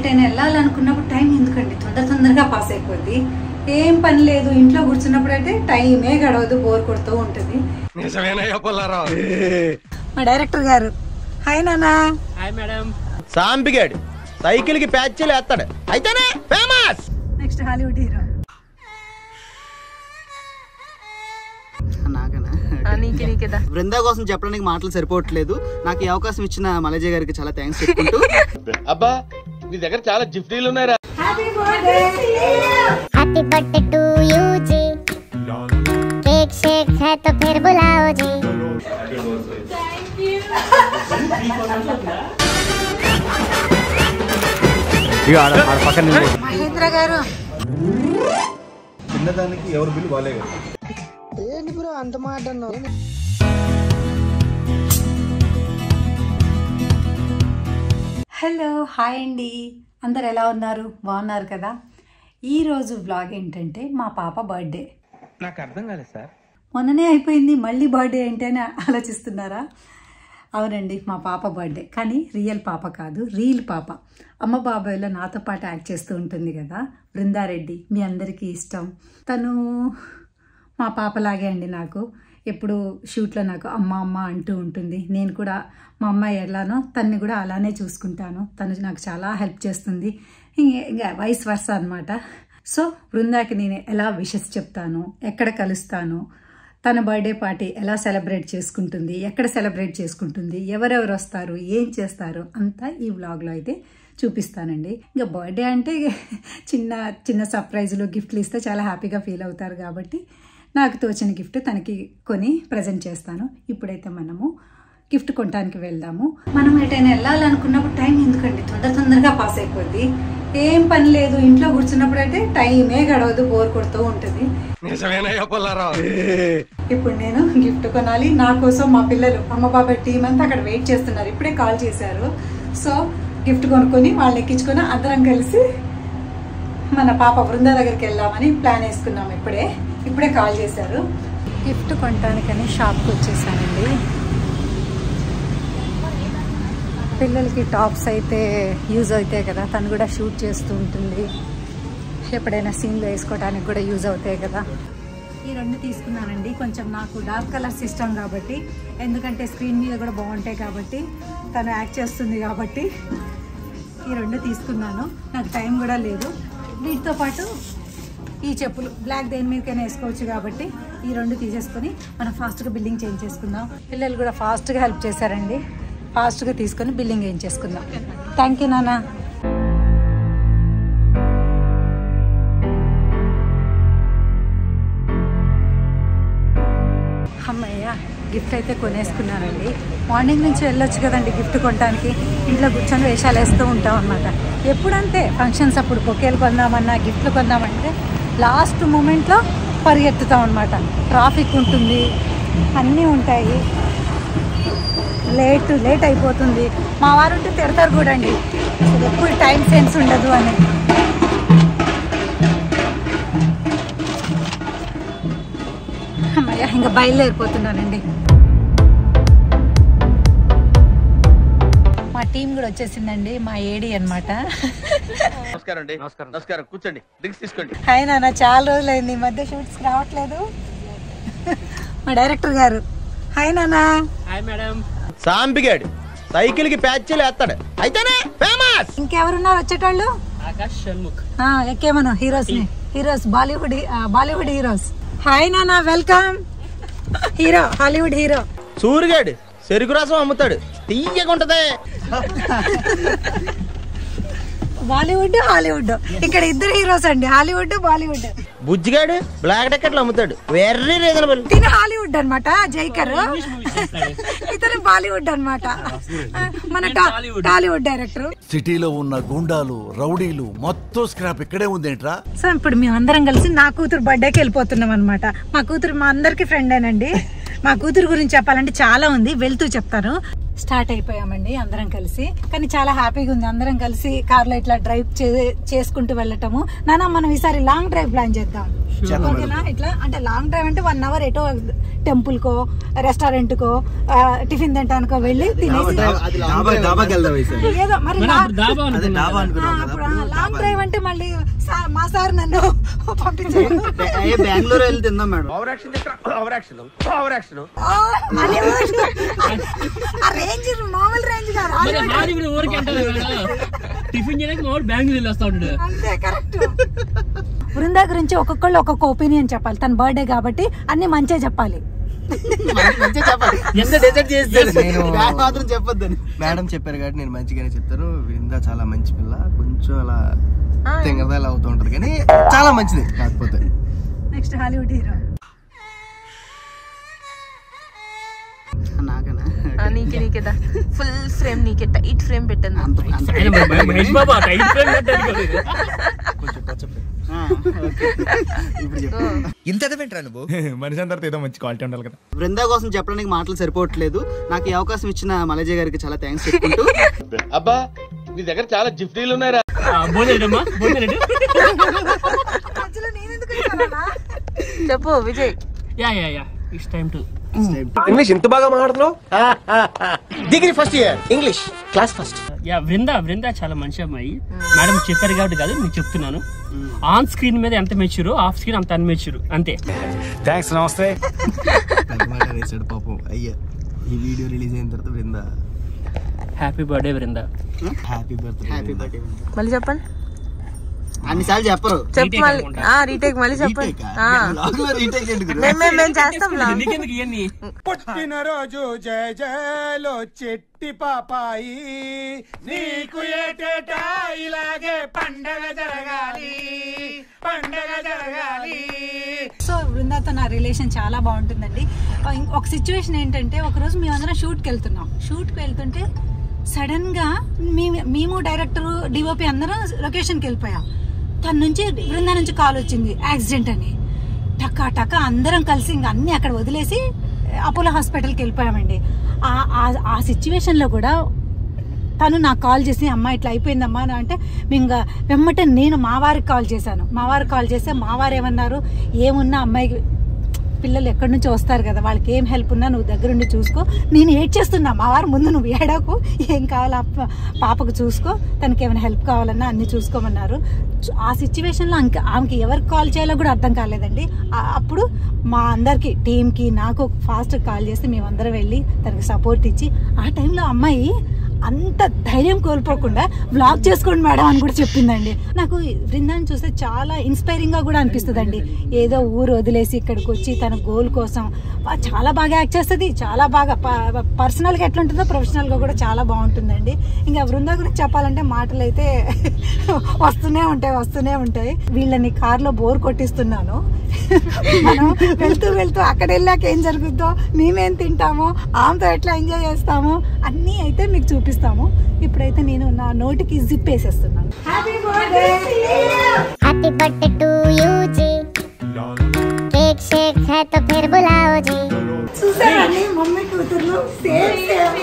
ఎటైనా వెళ్ళాలనుకున్నప్పుడు టైం ఎందుకండి తొందర తొందరగా పాస్ అయిపోద్ది ఏం పని లేదు ఇంట్లో కూర్చున్నప్పుడు అయితే టైమే గడవదు బోర్ కొడుతూ ఉంటుంది నిజమేనయ్యా పుల్లారావు మా డైరెక్టర్ గారు హాయ్ నానా హాయ్ మేడం సాంపిగాడు సైకిల్ కి ప్యాచ్లు వేస్తాడు అయితేనే ఫేమస్ నెక్స్ట్ హాలీవుడ్ హీరో నాకనా నీకే నీకేదా బృందా కోసం చెప్పడానికి మాటలు సరిపోవట్లేదు నాకు ఈ అవకాశం ఇచ్చిన మలజయ్ గారికి చాలా థ్యాంక్స్ చెప్పుకుంటూ అబ్బా నీ దగ్గర చాలా జిఫ్టీలు ఉన్నాయిరా happy birthday happy birthday to you जी केक शेक है तो फिर बुलाओ जी మహేంద్ర గారు చిన్నదానికి ఎవరు బిల్లు బాగాలేదు హలో హాయ్ అండి అందరు ఎలా ఉన్నారు బాగున్నారు కదా ఈరోజు వ్లాగ్ ఏంటంటే మా పాప బర్త్డే నాకు అర్థం కాలేదు సార్ మొన్ననే అయిపోయింది మళ్ళీ బర్త్డే ఏంటని ఆలోచిస్తున్నారా అవునండి మా పాప బర్త్డే కానీ రియల్ పాప కాదు రీల్ పాప అమ్మ బాబాయ్లో నాతో పాటు యాక్ట్ చేస్తూ ఉంటుంది కదా బృందారెడ్డి మీ అందరికీ ఇష్టం తను మా పాపలాగే అండి నాకు ఎప్పుడు షూట్లో నాకు అమ్మ అమ్మ అంటూ ఉంటుంది నేను కూడా మా అమ్మాయి ఎలానో తన్ని కూడా అలానే చూసుకుంటాను తను నాకు చాలా హెల్ప్ చేస్తుంది ఇంక- ఇంకా వైస్ వర్స అనమాట సో బృందాకి నేను ఎలా విషెస్ చెప్తాను ఎక్కడ కలుస్తాను తన బర్త్డే పార్టీ ఎలా సెలబ్రేట్ చేసుకుంటుంది ఎక్కడ సెలబ్రేట్ చేసుకుంటుంది ఎవరెవరు వస్తారు ఏం చేస్తారు అంతా ఈ వ్లాగ్లో అయితే చూపిస్తానండి ఇంకా బర్త్డే అంటే చిన్న చిన్న సర్ప్రైజులు గిఫ్ట్లు ఇస్తే చాలా హ్యాపీగా ఫీల్ అవుతారు కాబట్టి నాకు తోచిన గిఫ్ట్ తనకి కొని ప్రజెంట్ చేస్తాను ఇప్పుడైతే మనము గిఫ్ట్ కొనడానికి వెళ్దాము మనం ఎటైనా వెళ్ళాలనుకున్నప్పుడు టైం ఎందుకండి తొందర తొందరగా పాస్ అయిపోద్ది ఏం పని లేదు ఇంట్లో కూర్చున్నప్పుడు అయితే టైమే గడవదు బోర్ కొడుతూ ఉంటుంది నిజమేనయ్యా పుల్లారావు ఇప్పుడు నేను గిఫ్ట్ కొనాలి నా కోసం మా పిల్లలు అమ్మ బాబాయ్ టీం అంతా అక్కడ వెయిట్ చేస్తున్నారు ఇప్పుడే కాల్ చేశారు సో గిఫ్ట్ కొనుక్కొని వాళ్ళని ఎక్కించుకొని అందరం కలిసి మన పాప బృంద దగ్గరికి వెళ్దామని ప్లాన్ వేసుకున్నాం ఇప్పుడే ఇప్పుడే కాల్ చేశారు గిఫ్ట్ కొనటానికని షాప్కి వచ్చేసానండి పిల్లలకి టాప్స్ అయితే యూజ్ అవుతాయి కదా తను కూడా షూట్ చేస్తూ ఉంటుంది ఎప్పుడైనా సీన్లో వేసుకోవడానికి కూడా యూజ్ అవుతాయి కదా ఈ రెండు తీసుకున్నానండి కొంచెం నాకు డార్క్ కలర్స్ ఇష్టం కాబట్టి ఎందుకంటే స్క్రీన్ మీద కూడా బాగుంటాయి కాబట్టి తను యాక్ట్ చేస్తుంది కాబట్టి ఈ రెండు తీసుకున్నాను నాకు టైం కూడా లేదు వీటితో పాటు ఈ చెప్పులు బ్లాక్ దేని మీదకైనా వేసుకోవచ్చు కాబట్టి ఈ రెండు తీసేసుకొని మనం ఫాస్ట్గా బిల్లింగ్ చేంజ్ చేసుకుందాం పిల్లలు కూడా ఫాస్ట్గా హెల్ప్ చేశారండి ఫాస్ట్గా తీసుకొని బిల్లింగ్ ఏం చేసుకుందాం థ్యాంక్ యూ నాన్న అమ్మయ్య గిఫ్ట్ అయితే కొనేసుకున్నానండి మార్నింగ్ నుంచి వెళ్ళొచ్చు కదండి గిఫ్ట్ కొనడానికి ఇంట్లో కూర్చొని వేషాలు వేస్తూ ఉంటాం అనమాట ఎప్పుడంతే ఫంక్షన్స్ అప్పుడు బొకేలు కొందామన్నా గిఫ్ట్లు కొందామంటే లాస్ట్ మూమెంట్లో పరిగెత్తుతాం అనమాట ట్రాఫిక్ ఉంటుంది అన్నీ ఉంటాయి లేట్ లేట్ అయిపోతుంది మా వారు ఉంటే తిడతారు కూడా అండి అసలు ఎప్పుడు టైం సెన్స్ ఉండదు అని అమ్మయ్య ఇంకా బయలుదేరిపోతున్నానండి మా టీం కూడా వచ్చేసిందండి మా ఏడి అన్నమాట నమస్కారం అండి నమస్కారం కూర్చోండి డ్రింక్స్ తీసుకోండి హాయ్ నాన్న చాలా రోజులైంది ఈ మధ్య షూట్స్ రావట్లేదు మా డైరెక్టర్ గారు హాయ్ నాన్న హాయ్ మేడం సాంపిగాడు సైకిల్ కి ప్యాచ్లు వేస్తాడు అయితేనే ఫేమస్ ఇంకెవరున్నారు వచ్చేటోళ్ళు ఆకాష్ షణ్ముఖ్ ఆ, ఎక్కేమను హీరోస్ ని హీరోస్ బాలీవుడ్ ఆ, బాలీవుడ్ హీరోస్ హాయ్ నాన్న వెల్కమ్ హీరో హాలీవుడ్ హీరో సూరిగాడు చెరుకు రసం అమ్ముతాడు తీయగుంటదే బాలీవుడ్ హాలీవుడ్ ఇక్కడ ఇద్దరు హీరోస్ అండి హాలీవుడ్ బాలీవుడ్ బుజ్జిగాడు బ్లాక్ టికెట్లు అమ్ముతాడు వెర్రీ రీజనబుల్ తిన హాలీవుడ్ అన్నమాట జైకర్ ఇతను బాలీవుడ్ అన్నమాట మన టా- టాలీవుడ్ డైరెక్టర్ సిటీలో ఉన్న గుండాలు రౌడీలు మొత్తం స్క్రాప్ ఇక్కడే ఉందేంట్రా సో ఇప్పుడు మేము అందరం కలిసి నా కూతురు బర్త్డేకి వెళ్ళిపోతున్నాం అనమాట మా కూతురు మా అందరికి ఫ్రెండేనండి మా కూతురు గురించి చెప్పాలంటే చాలా ఉంది వెళ్తూ చెప్తాను స్టార్ట్ అయిపోయామండి అందరం కలిసి కానీ చాలా హ్యాపీగా ఉంది అందరం కలిసి కార్లో ఇట్లా డ్రైవ్ చే- చేసుకుంటూ వెళ్ళటము నాన్న మనం ఈసారి లాంగ్ డ్రైవ్ ప్లాన్ చేద్దాం ఓకేనా ఇట్లా అంటే లాంగ్ డ్రైవ్ అంటే వన్ అవర్ ఎటో టెంపుల్ కో రెస్టారెంట్ కో ఆ, టిఫిన్ తింటానికో వెళ్ళి తినేసి అది డాబా డాబాకి వెళ్దాం ఈసారి ఏదో మరి మనం లా- అప్పుడు దాబా అదే అనుకున్నాం డాబా ఆ, అనుకున్నాం అప్పుడు కదా ఆ, లాంగ్ డ్రైవ్ అంటే మళ్ళీ సా- మా సార్ నన్ను పంపించారు ఏ బెంగళూరు వెళ్ళి తిందాం madam over action over action over action ఆ, హాలీవుడ్. ఆ రేంజ్ మామూలు రేంజ్ కాదు మరి హాలీవుడ్. హాలీవుడ్ ఊరికి అంటారు కదా టిఫిన్ చేయడానికి మా వాడు బెంగళూరు వెళ్ళి వస్తా ఉంటాడు అంతే కరెక్ట్ బృందా గురించి ఒక్కొక్కళ్ళు ఒక్కొక్క ఒపీనియన్ చెప్పాలి తన బర్త్డే కాబట్టి అన్ని మంచిగా చెప్పాలి మంచిగా చెప్పాలి ఎంత డిసైడ్ చేస్తారు బ్యాడ్ మాత్రం చెప్పొద్దని మేడం చెప్పారు కాబట్టి నేను మంచిగానే చెప్తాను వృంద చాలా మంచి పిల్ల కొంచెం అలా తెంగరదాలు అవుతూ ఉంటది కానీ చాలా మంచిది కాకపోతే నెక్స్ట్ హాలీవుడ్ హీరో నాకనా ఆ, నీకే నీకేదా ఫుల్ ఫ్రేమ్ నీకే టైట్ ఫ్రేమ్ పెట్టండి అంత అంత ఆయన మ- మహేష్ బాబు ఆ టైప్ ఫ్రేమ్ పెట్టాడు కదా. కొంచెం పచ్చప్పి ఆ, ఓకే. ఇప్పుడు చెప్పు ఇంత ఎదవేంట్రా నువ్వు మనిషి అందరితో ఏదో మంచి క్వాలిటీ ఉండాలి కదా బృందా కోసం చెప్పడానికి మాటలు సరిపోవట్లేదు నాకు ఈ అవకాశం ఇచ్చిన మలజయ్ గారికి చాలా థ్యాంక్స్ చెప్పుకుంటూ అబ్బా నీ దగ్గర చాలా జిఫ్టీలు ఉన్నాయరా ఆ, భోజనం భోజనం మధ్యలో నేను ఎందుకు వచ్చానన్నా? చెప్పు Vijay yeah yeah yeah it's time to English ఇంత బాగా మాట్లాడుతున్నావు degree first year English class first yeah Vrinda Vrinda చాలా మంచి అమ్మాయి మేడం చెప్పారు కాబట్టి కాదు నేను చెప్తున్నాను ఆన్ స్క్రీన్ మీద ఎంత మెచ్యూరు ఆఫ్ స్క్రీన్ అంత అన్మెచ్యూరు అంతే థ్యాంక్స్ నమస్తే పెద్ద మాట అనేసాడు పాపం అయ్యా ఈ వీడియో రిలీజ్ అయిన తర్వాత Vrinda happy birthday Vrinda happy birthday happy birthday మళ్ళీ చెప్పండి అన్నిసార్లు చెప్పరు చెప్పు మళ్ళీ ఆ రీటేక్ మళ్ళీ చెప్పండి ఆ. రీటేక్ ఎందుకు మేము మేము మేము చేస్తాం vlog. నీకెందుకు ఇవన్నీ పుట్టినరోజు జయ జయలో చెట్టి పాపాయి నీకు ఏటేటా ఇలాగే పండగ జరగాలి పండగ జరగాలి సో బృందాతో నా రిలేషన్ చాలా బాగుంటుందండి ఆ, ఇం- ఒక సిచ్యువేషన్ ఏంటంటే ఒకరోజు మేమందరం షూట్కి వెళ్తున్నాం షూట్కి వెళ్తుంటే సడన్ గా మీ- మేము డైరెక్టర్ డిఓపి అందరం లొకేషన్కి వెళ్ళిపోయాం తన నుంచి బృందా నుంచి కాల్ వచ్చింది యాక్సిడెంట్ అని టకా టకా అందరం కలిసి ఇంకా అన్ని అక్కడ వదిలేసి అపోలో హాస్పిటల్కి వెళ్ళిపోయామండి ఆ- ఆ- ఆ సిచ్యువేషన్లో కూడా తను నాకు కాల్ చేసి అమ్మ ఇట్లా అయిపోయిందమ్మా అని అంటే ఇంకా వెమ్మటే నేను మా వారికి కాల్ చేశాను మా వారికి కాల్ చేస్తే మా వారు ఏమన్నారు ఏమున్నా అమ్మాయికి పిల్లలు ఎక్కడి నుంచి వస్తారు కదా వాళ్ళకి ఏం హెల్ప్ ఉన్నా నువ్వు దగ్గరుండి చూసుకో నేను ఏడ్ చేస్తున్నా మా వారు ముందు నువ్వు ఏడాకు ఏం కావాలో ఆ ప- పాపకు చూసుకో తనకి ఏమైనా హెల్ప్ కావాలన్నా అన్ని చూసుకోమన్నారు చు- ఆ సిచ్యువేషన్లో ఇంక ఆమెకి ఎవరికి కాల్ చేయాలో కూడా అర్థం కాలేదండి ఆ- అప్పుడు మా అందరికి టీంకి నాకు ఫాస్ట్ కాల్ చేసి మేమందరం వెళ్ళి తనకి సపోర్ట్ ఇచ్చి ఆ టైంలో అమ్మాయి అంత ధైర్యం కోల్పోకుండా బ్లాగ్ చేసుకోండి మేడం అని కూడా చెప్పిందండి నాకు బృందాన్ని చూస్తే చాలా ఇన్స్పైరింగ్ గా కూడా అనిపిస్తుందండి ఏదో ఊరు వదిలేసి ఇక్కడికి వచ్చి తన గోల్ కోసం వా- చాలా బాగా యాక్ట్ చేస్తుంది చాలా బాగా పర్సనల్ గా ఎట్లుంటుందో ప్రొఫెషనల్ గా కూడా చాలా బాగుంటుందండి ఇంకా బృందా గురించి చెప్పాలంటే మాటలు అయితే వస్తూనే ఉంటాయి వస్తూనే ఉంటాయి వీళ్ళని కార్లో బోర్ కొట్టిస్తున్నాను మనం వెళ్తూ వెళ్తూ అక్కడ వెళ్ళాక ఏం జరుగుద్దో మేమేం తింటామో ఆమెతో ఎట్లా ఎంజాయ్ చేస్తామో అన్నీ అయితే మీకు చూపిస్తాము ఇప్పుడైతే నేను నా నోటికి జిప్ వేసేస్తున్నాను happy birthday happy birthday to you जी केक शेक है तो फिर बुलाओ जी చూసారండి మమ్మీ కూతుర్లు సేమ్ సేమ్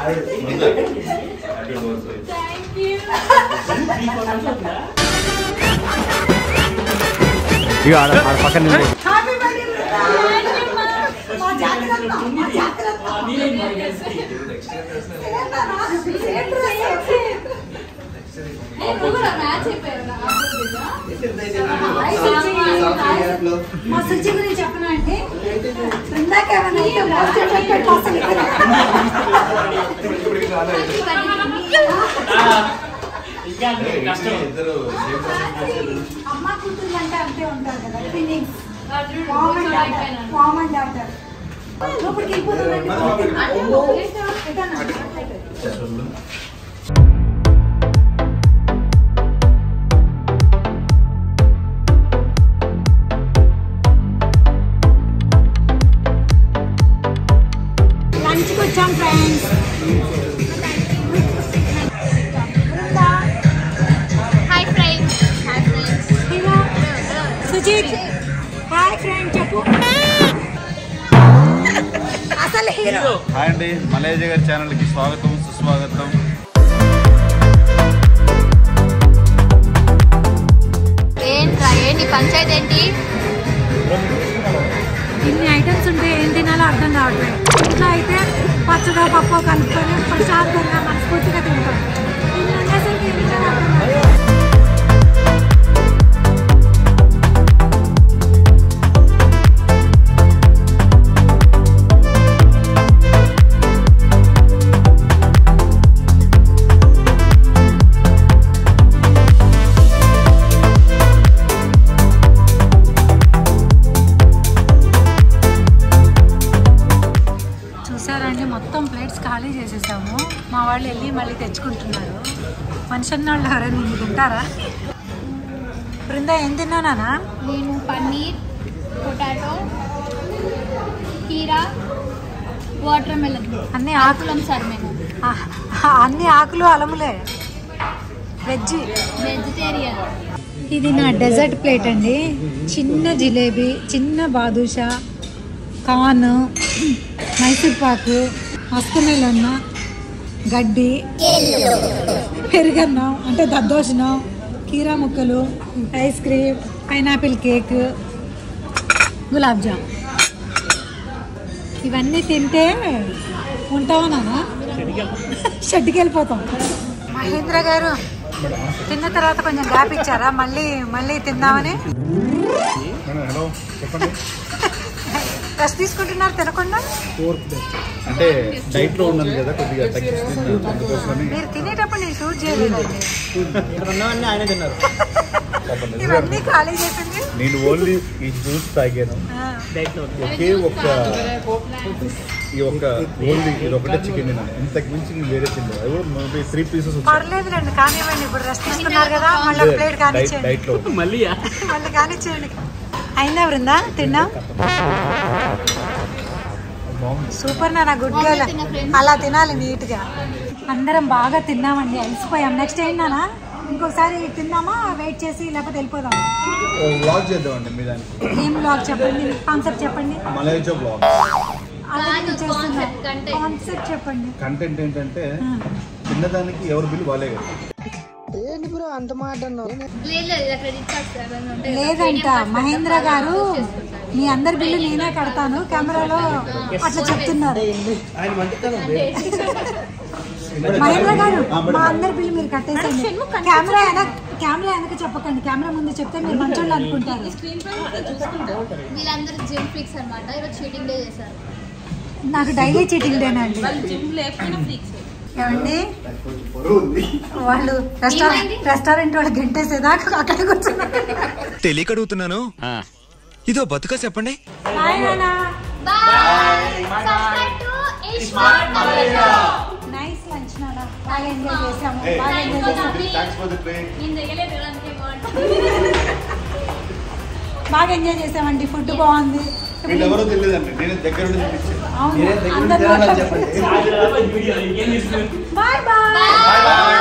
హ్యాపీ బర్త్డే మా జాగ్రత్త మా జాగ్రత్త మా సుచి గురించి చెప్పనా అంటే ఇందాక ఏమైనా అయితే మోస్ట్ ఎఫెక్టెడ్ పర్సన్ ఇంకా కష్టం అమ్మ కూతురు అంటే అంతే ఉంటారు కదా feelings mom and daughter mom and daughter లోపలికి వెళ్ళిపోతుందండి ఎటన్నా? లంచ్కి వచ్చాం friends hi friends hi friends hero Sujith hi friend చెప్పు అసలు హీరో హాయ్ అండి మలేజ గారి ఛానల్కి స్వాగతం సుస్వాగతం ఏంట్రా ఏంటి పంచాయతీ ఏంటి పప్పు కలుపుకొని ప్రశాంతంగా మనస్ఫూర్తిగా తింటాం ఇది ఉండేసరికి ఏం చేయాలి? చూసారండి మొత్తం ప్లేట్స్ ఖాళీ చేసేసాము మా వాళ్ళు వెళ్ళి మళ్ళీ తెచ్చుకుంటున్నారు మనిషి అన్న వాళ్ళు ఎవరైనా ఇన్ని తింటారా బృంద ఏం తిన్నానా నేను పన్నీర్ పొటాటో కీరా వాటర్ మెలన్ అన్ని ఆకులం సార్ మేము అన్ని ఆకులు అలములే వెజ్ వెజిటేరియన్ ఇది నా డెజర్ట్ ప్లేట్ అండి చిన్న జిలేబీ చిన్న బాదుషా కాన్ మైసూర్ పాకు మస్క్ మెలన్న గడ్డి పెరుగన్నం అంటే దద్దోజనం కీరా ముక్కలు ice cream pineapple cake gulab jam ఇవన్నీ తింటే ఉంటావా నాన్న షెడ్కి వెళ్ళిపోతాం మహేంద్ర గారు తిన్న తర్వాత కొంచెం గ్యాప్ ఇచ్చారా మళ్ళీ మళ్ళీ తిందామని హలో చెప్పండి రెస్ట్ తీసుకుంటున్నారు తినకుండా అంటే డైట్ లో ఉన్నాను కదా కొద్దిగా తగ్గిస్తున్నాను అందుకోసమని మీరు తినేటప్పుడు నేను షూట్ చేయలేదండి ఇక్కడ ఉన్నవన్నీ ఆయన తిన్నారు ఇవన్నీ ఖాళీ చేసింది నేను ఓన్లీ ఈ జ్యూస్ తాగాను ఆ. ఒకే ఒక్క ఈ ఒక్క ఓన్లీ ఇది ఒకటే చికెన్ తిన్నాను ఇంతకు మించి నేను వేరే తిన్నాను అది కూడా మేబీ త్రీ పీసెస్ వచ్చాయి పర్లేదులేండి కానివ్వండి ఇప్పుడు రెస్ట్ తీసుకున్నారు కదా మళ్ళీ ప్లేట్ డైట్ కానిచ్చేయండి డైట్ లో మళ్ళీ మళ్ళీ కానిచ్చేయండి అయిందా బృందా తిన్నాం సూపర్ నాన్న గుడ్ గర్ల్ అలా తినాలి నీట్ గా అందరం బాగా తిన్నామండి అలసిపోయాం నెక్స్ట్ ఏంటన్నా ఇంకోసారి తిందామా వెయిట్ చేసి లేకపోతే వెళ్ళిపోదాం వ్లాగ్ చేద్దామండి మీ దానికి ఏం బ్లాగ్ చెప్పండి కాన్సెప్ట్ చెప్పండి మలైజో బ్లాగ్ అలాగే చేస్తున్నా కాన్సెప్ట్ చెప్పండి కంటెంట్ ఏంటంటే తిన్నదానికి ఎవరు బిల్లు వాళ్ళే కదా లేదు లేదు ఇలా క్రెడిట్ కార్డ్స్ ఏమైనా ఉంటే లేదంట మహేంద్ర గారు మీ అందరి బిల్లు నేనే కడతాను కెమెరాలో అట్లా చెప్తున్నారు మహేంద్ర గారు మా అందరి బిల్లు మీరు కట్టేసండి కెమెరా వెనక కెమెరా వెనక చెప్పకండి కెమెరా ముందు చెప్తే మీరు మంచోళ్ళు అనుకుంటారు వీళ్ళందరూ జిమ్ ఫ్లిక్స్ అనమాట ఈరోజు చీటింగ్ డే చేశారు నాకు డైలీ చీటింగ్ డేనండి ఏమండి వాళ్ళు రెస్టారెంట్ రెస్టారెంట్ వాళ్ళు గంటేసేదాకా అక్కడ కూర్చున్నారు తెలియక అడుగుతున్నాను ఇదో బతుక చెప్పండి హాయ్ నాన్న నైస్ లంచ్ నాన్న బాగా ఎంజాయ్ చేసాము బాగా ఎంజాయ్ చేసాము బాగా ఎంజాయ్ చేసామండి ఫుడ్ బాగుంది వీళ్ళు ఎవరో తెలియదండి నేను దగ్గర నుండి చూపించాను అవును అందరూ బాయ్ బాయ్